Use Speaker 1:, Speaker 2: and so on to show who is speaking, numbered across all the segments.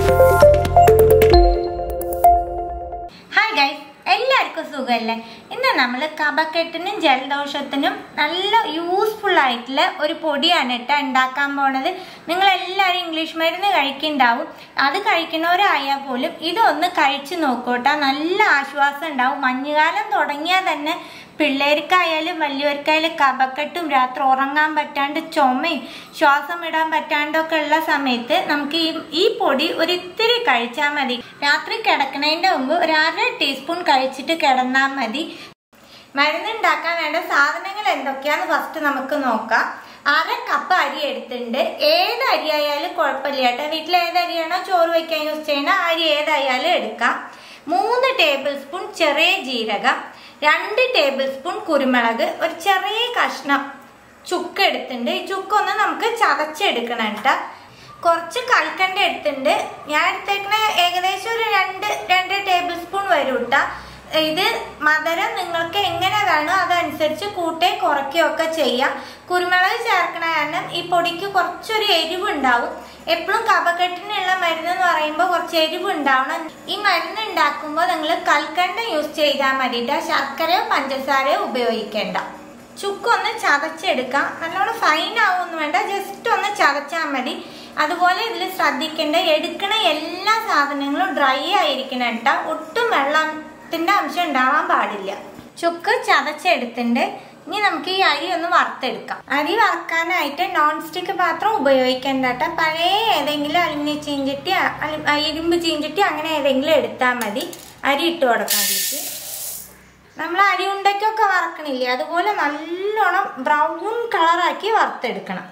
Speaker 1: hi guys എല്ലാവർക്കും സുഖമല്ലേ ഇന്ന് നമ്മൾ കഫക്കെട്ടിനും ജലദോഷത്തിനും നല്ല യൂസ്ഫുൾ ആയിട്ടുള്ള ഒരു പൊടിയാണ് കേട്ടോ ഉണ്ടാക്കാൻ പോണത് നിങ്ങൾ എല്ലാവരും ഇംഗ്ലീഷ് മരുന്ന് കഴിക്കുന്നുണ്ടാവും അത് കഴിക്കുന്നവരായാൽ പോലും ഇതൊന്ന് കഴിച്ചു നോക്കൂട്ടോ നല്ല ആശ്വാസം ഉണ്ടാവും മഞ്ഞുകാലം തുടങ്ങിയാൽ തന്നെ പിള്ളേർക്കായാലും വലിയവർക്കായാലും കഫക്കെട്ടും രാത്രി ഉറങ്ങാൻ പറ്റാണ്ട് ചുമയും ശ്വാസം ഇടാൻ പറ്റാണ്ടൊക്കെ ഉള്ള സമയത്ത് നമുക്ക് ഈ ഈ പൊടി ഒരു ഇത്തിരി കഴിച്ചാൽ മതി രാത്രി കിടക്കുന്നതിൻ്റെ മുമ്പ് ഒരു അര ടീസ്പൂൺ കഴിച്ചിട്ട് കിടന്നാൽ മതി മരുന്നുണ്ടാക്കാൻ വേണ്ട സാധനങ്ങൾ എന്തൊക്കെയാന്ന് ഫസ്റ്റ് നമുക്ക് നോക്കാം അര കപ്പ് അരി എടുത്തിട്ടുണ്ട് ഏത് അരി ആയാലും കുഴപ്പമില്ല കേട്ടോ വീട്ടിൽ ഏത് അരിയാണോ ചോറ് വയ്ക്കാൻ യൂസ് ചെയ്യണ അരി ഏതായാലും എടുക്കാം മൂന്ന് ടേബിൾ സ്പൂൺ ചെറിയ ജീരകം രണ്ട് ടേബിൾ സ്പൂൺ കുരുമുളക് ഒരു ചെറിയ കഷ്ണം ചുക്ക് എടുത്തിട്ടുണ്ട് ഈ ചുക്കൊന്ന് നമുക്ക് ചതച്ചെടുക്കണം കേട്ടോ കുറച്ച് കൽക്കണ്ട എടുത്തിട്ടുണ്ട് ഞാൻ എടുത്തേക്കണ ഏകദേശം ഒരു രണ്ട് രണ്ട് ടേബിൾ സ്പൂൺ വരും കേട്ടോ ഇത് മധുരം നിങ്ങൾക്ക് എങ്ങനെ വേണോ അതനുസരിച്ച് കൂട്ടേ കുറയ്ക്കുകയോ ഒക്കെ ചെയ്യാം കുരുമുളക് ചേർക്കണ കാരണം ഈ പൊടിക്ക് കുറച്ചൊരു എരിവ് ഉണ്ടാവും എപ്പോഴും കഫക്കെട്ടിനുള്ള മരുന്ന് എന്ന് പറയുമ്പോൾ കുറച്ച് എരിവ് ഉണ്ടാവണം ഈ മരുന്ന് ഉണ്ടാക്കുമ്പോൾ നിങ്ങൾ കൽക്കണ്ട യൂസ് ചെയ്താൽ മതിയിട്ട് ശർക്കരയോ പഞ്ചസാരയോ ഉപയോഗിക്കേണ്ട ചുക്കൊന്ന് ചതച്ചെടുക്കാം നല്ലോണം ഫൈൻ ആവുമെന്ന് വേണ്ട ജസ്റ്റ് ഒന്ന് ചതച്ചാൽ മതി അതുപോലെ ഇതിൽ ശ്രദ്ധിക്കേണ്ട എടുക്കണ എല്ലാ സാധനങ്ങളും ഡ്രൈ ആയിരിക്കണം കേട്ടോ ഒട്ടും വെള്ളത്തിന്റെ അംശം ഉണ്ടാവാൻ പാടില്ല ചുക്ക് ചതച്ചെടുത്തിട്ടുണ്ട് ഇനി നമുക്ക് ഈ അരി ഒന്ന് വറുത്തെടുക്കാം അരി വറുക്കാനായിട്ട് നോൺ സ്റ്റിക്ക് പാത്രം ഉപയോഗിക്കേണ്ട കേട്ടോ പഴയ ഏതെങ്കിലും അലുമിനിയം ചീഞ്ചട്ടി അലു- ഇരുമ്പ് ചീഞ്ചട്ടി അങ്ങനെ ഏതെങ്കിലും എടുത്താൽ മതി അരി ഇട്ട് കൊടുക്കാം അതിലേക്ക് നമ്മൾ അരി ഉണ്ടയ്ക്കൊക്കെ വറക്കണില്ലേ അതുപോലെ നല്ലോണം ബ്രൗൺ കളറാക്കി വറുത്തെടുക്കണം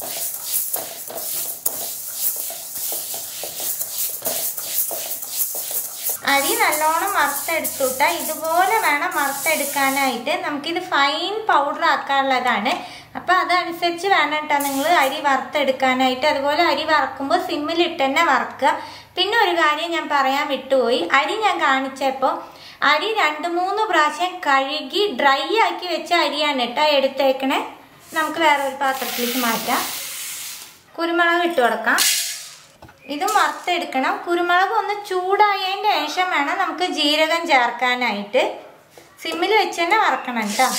Speaker 1: അരി നല്ലോണം വറുത്തെടുത്തുട്ട ഇതുപോലെ വേണം വറുത്തെടുക്കാനായിട്ട് നമുക്കിത് ഫൈൻ പൗഡർ ആക്കാനുള്ളതാണ് അപ്പം അതനുസരിച്ച് വേണം കേട്ടോ നിങ്ങൾ അരി വറുത്തെടുക്കാനായിട്ട് അതുപോലെ അരി വറക്കുമ്പോൾ സിമ്മിലിട്ട് തന്നെ വറക്കുക പിന്നെ ഒരു കാര്യം ഞാൻ പറയാൻ വിട്ടുപോയി അരി ഞാൻ കാണിച്ചപ്പോൾ അരി രണ്ട് മൂന്ന് പ്രാവശ്യം കഴുകി ഡ്രൈ ആക്കി വെച്ച അരിയാണ് കേട്ടോ എടുത്തേക്കണേ നമുക്ക് വേറെ ഒരു പാത്രത്തിലേക്ക് മാറ്റാം കുരുമുളക് ഇട്ട് കൊടുക്കാം ഇതും വറുത്തെടുക്കണം കുരുമുളക് ഒന്ന് ചൂടായതിൻ്റെ ശേഷം വേണം നമുക്ക് ജീരകം ചേർക്കാനായിട്ട് സിമ്മിൽ വെച്ച് തന്നെ വറക്കണം കേട്ടോ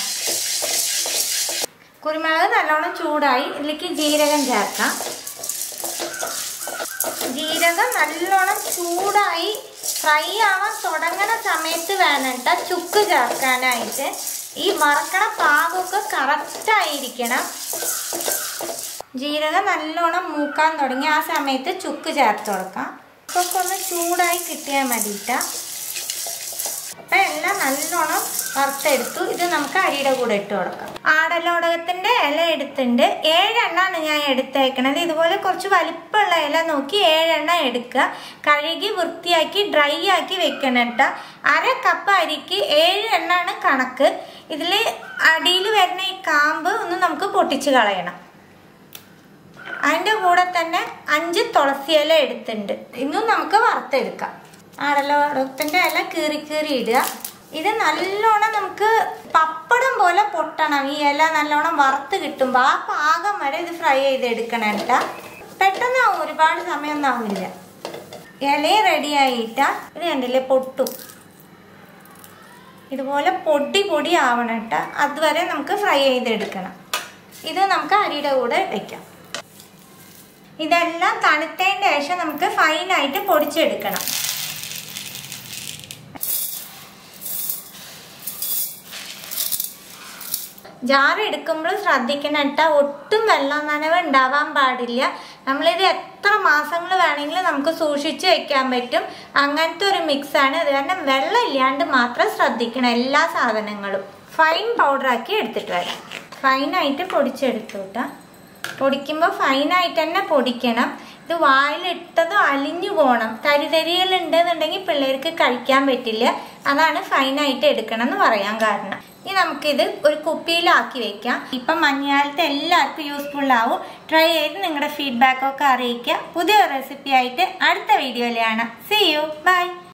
Speaker 1: കുരുമുളക് നല്ലോണം ചൂടായി ഇതിലേക്ക് ജീരകം ചേർക്കാം ജീരകം നല്ലോണം ചൂടായി ഫ്രൈ ആവാൻ തുടങ്ങണ സമയത്ത് വേണം കേട്ടോ ചുക്ക് ചേർക്കാനായിട്ട് ഈ വറക്കണ പാകമൊക്കെ കറക്റ്റായിരിക്കണം ജീരകം നല്ലോണം മൂക്കാൻ തുടങ്ങി ആ സമയത്ത് ചുക്ക് ചേർത്ത് കൊടുക്കാം ചുക്കൊക്കെ ഒന്ന് ചൂടായി കിട്ടിയാൽ മതിയിട്ട അപ്പം എല്ലാം നല്ലോണം വറുത്തെടുത്തു ഇത് നമുക്ക് അരിയുടെ കൂടെ ഇട്ട് കൊടുക്കാം ആടലോടകത്തിൻ്റെ ഇല എടുത്തിട്ടുണ്ട് ഏഴെണ്ണമാണ് ഞാൻ എടുത്തേക്കണത് ഇതുപോലെ കുറച്ച് വലിപ്പമുള്ള ഇല നോക്കി ഏഴെണ്ണം എടുക്കുക കഴുകി വൃത്തിയാക്കി ഡ്രൈ ആക്കി വെക്കണം കേട്ടോ അര കപ്പ് അരിക്ക് ഏഴ് എണ്ണമാണ് കണക്ക് ഇതിൽ അടിയിൽ വരുന്ന ഈ കാമ്പ് ഒന്ന് നമുക്ക് പൊട്ടിച്ച് കളയണം അതിൻ്റെ കൂടെ തന്നെ അഞ്ച് തുളസി ഇല എടുത്തിട്ടുണ്ട് ഇന്നും നമുക്ക് വറുത്തെടുക്കാം ആടലോടത്തിൻ്റെ ഇല കീറി കീറി ഇടുക ഇത് നല്ലോണം നമുക്ക് പപ്പടം പോലെ പൊട്ടണം ഈ ഇല നല്ലോണം വറുത്ത് കിട്ടുമ്പോൾ ആ പാകം വരെ ഇത് ഫ്രൈ ചെയ്തെടുക്കണം കേട്ടാ പെട്ടെന്നാവും ഒരുപാട് സമയമൊന്നും ആവില്ല ഇലയും റെഡി ആയിട്ടാ ഇത് കണ്ടില്ലേ പൊട്ടും ഇതുപോലെ പൊടി പൊടി ആവണം കേട്ടോ അതുവരെ നമുക്ക് ഫ്രൈ ചെയ്തെടുക്കണം ഇത് നമുക്ക് അരിയുടെ കൂടെ വെക്കാം ഇതെല്ലാം തണുത്തതിൻ്റെ ശേഷം നമുക്ക് ഫൈനായിട്ട് പൊടിച്ചെടുക്കണം ജാർ എടുക്കുമ്പോൾ ശ്രദ്ധിക്കണം കേട്ടോ ഒട്ടും വെള്ളം നനവ് ഉണ്ടാവാൻ പാടില്ല നമ്മളിത് എത്ര മാസങ്ങൾ വേണമെങ്കിലും നമുക്ക് സൂക്ഷിച്ച് വെക്കാൻ പറ്റും അങ്ങനത്തെ ഒരു മിക്സാണ് അത് കാരണം വെള്ളം ഇല്ലാണ്ട് മാത്രം ശ്രദ്ധിക്കണം എല്ലാ സാധനങ്ങളും ഫൈൻ പൗഡറാക്കി എടുത്തിട്ട് വരാം ഫൈനായിട്ട് പൊടിച്ചെടുത്തു കേട്ടോ പൊടിക്കുമ്പോൾ ഫൈനായിട്ട് തന്നെ പൊടിക്കണം ഇത് വായിലിട്ടതും അലിഞ്ഞു പോകണം തരിതരികൾ ഉണ്ടെന്നുണ്ടെങ്കിൽ പിള്ളേർക്ക് കഴിക്കാൻ പറ്റില്ല അതാണ് ഫൈനായിട്ട് എടുക്കണം എന്ന് പറയാൻ കാരണം ഇനി നമുക്കിത് ഒരു കുപ്പിയിലാക്കി വെക്കാം ഇപ്പം മഞ്ഞകാലത്ത് എല്ലാവർക്കും യൂസ്ഫുൾ ആവും ട്രൈ ചെയ്ത് നിങ്ങളുടെ ഫീഡ്ബാക്ക് ഒക്കെ അറിയിക്കുക പുതിയ റെസിപ്പി ആയിട്ട് അടുത്ത വീഡിയോയിലാണ് സി യു ബൈ